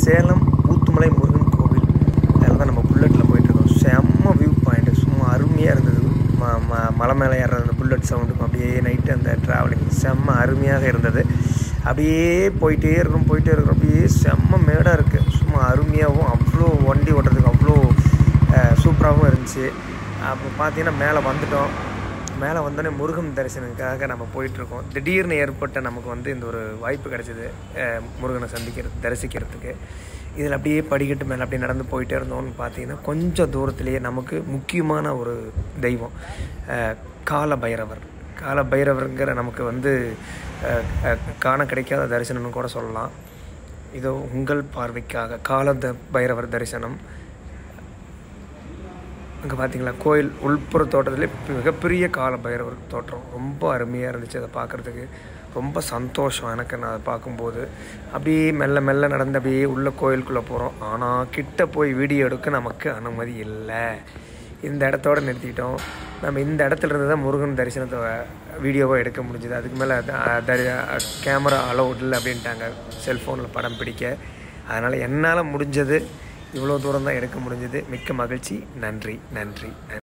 சேலம் ஊத்துமலை முருகன் கோவில் அதில் தான் நம்ம புல்லட்டில் போயிட்டுருக்கோம் செம்ம வியூ பாயிண்ட் சும்மா அருமையாக இருந்தது ம ம மலை மேலே ஏறுற அந்த புல்லட் சவுண்டுக்கும் அப்படியே நைட்டு அந்த ட்ராவலிங் செம்ம அருமையாக இருந்தது அப்படியே போயிட்டே இருக்கிறோம் போயிட்டே இருக்கிறோம் அப்படியே செம்ம மேடாக இருக்குது சும்மா அருமையாகவும் அவ்வளோ வண்டி ஓட்டுறதுக்கு அவ்வளோ சூப்பராகவும் இருந்துச்சு அப்போ பார்த்தீங்கன்னா மேலே வந்துட்டோம் மேலே வந்தோடனே முருகன் தரிசனத்துக்காக நம்ம போயிட்டுருக்கோம் திடீர்னு ஏற்பட்ட நமக்கு வந்து இந்த ஒரு வாய்ப்பு கிடைச்சிது அஹ், முருகனை சந்திக்கிறது தரிசிக்கிறதுக்கு இதில் அப்படியே படிக்கட்டு மேலே அப்படியே நடந்து போயிட்டே இருந்தோம்னு பார்த்தீங்கன்னா கொஞ்சம் தூரத்திலேயே நமக்கு முக்கியமான ஒரு தெய்வம் அஹ், கால பைரவர் கால பைரவருங்கிற நமக்கு வந்து அஹ், அஹ், காண கிடைக்காத தரிசனம்னு கூட சொல்லலாம் இதோ உங்கள் பார்வைக்காக கால த பைரவர் தரிசனம் அங்கே பார்த்தீங்களா கோயில் உள்புற தோட்டத்திலே மிகப்பெரிய கால பைரவர் தோற்றம் ரொம்ப அருமையாக இருந்துச்சு அதை பார்க்குறதுக்கு ரொம்ப சந்தோஷம் எனக்கு நான் அதை பார்க்கும்போது அப்படியே மெல்ல மெல்ல நடந்து அப்படியே உள்ள கோயிலுக்குள்ளே போகிறோம் ஆனால் கிட்ட போய் வீடியோ எடுக்க நமக்கு அனுமதி இல்லை இந்த இடத்தோட நிறுத்திட்டோம் நம்ம இந்த இடத்துல இருந்து தான் முருகன் தரிசனத்தை வீடியோவாக எடுக்க முடிஞ்சுது அதுக்கு மேலே கேமரா அலௌட் இல்லை அப்படின்ட்டாங்க செல்ஃபோனில் படம் பிடிக்க அதனால் என்னால் முடிஞ்சது இவ்வளோ தூரம் தான் எடுக்க முடிஞ்சது மிக்க மகிழ்ச்சி நன்றி நன்றி நன்றி